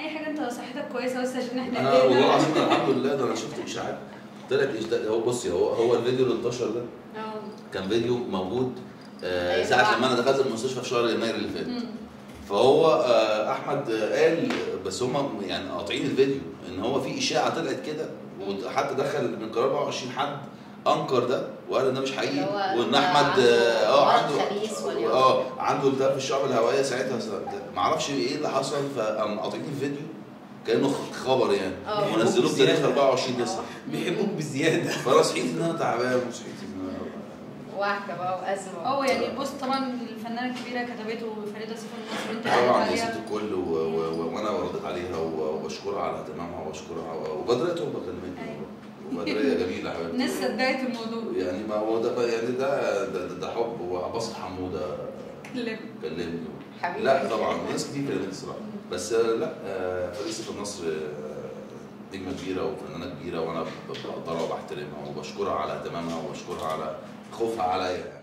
اي حاجه انت صحتك كويسه بس عشان احنا انا والله العظيم الحمد لله ده انا شفت اشاعات طلعت إيش- هو بصي هو هو الفيديو اللي انتشر ده اه كان فيديو موجود آه، أيوة ساعة طبعاً. لما انا دخلت المستشفى في شهر يناير اللي فات مم. فهو آه، احمد آه، قال بس هم يعني قاطعين الفيديو ان هو في اشاعه طلعت كده وحتى دخل من قرار 24 حد انكر ده وقال ان ده مش حقيقي اللي هو وان ده احمد عنده اه آه، مرض عنده خبيث ولا- اه عنده التهاب في الشعب الهوائيه ساعتها ما اعرفش ايه اللي حصل فقام قاطعين الفيديو كانه خبر يعني اه. ونزلوه بتاريخ 24 9 بيحبوك بزياده فانا صحيت ان انا تعبان وصحيت ان انا وحكه بقى وازمه هو يعني البوست طبعا الفنانه الكبيره كتبته فريده سيف النصر انت قلت طبعا دي ست عليها الكل و- و- و- وانا رديت عليها و- وبشكرها على اهتمامها وبشكرها و- وبدرية توبه كلمتني أيوة. وبدرية جميله حبيبتي الناس صدقت الموضوع يعني ما هو ده بقى- يعني ده ده, ده, ده حب وعباس حموده كلمة. كلمني حبيبي لا طبعا ناس كتير كلمتني الصراحه بس آه، لا آه، فريد سيف النصر آه، نجمه كبيره وفنانه كبيره وانا ب- بقدرها وبحترمها وبشكرها على اهتمامها وبشكرها على خوفها عليا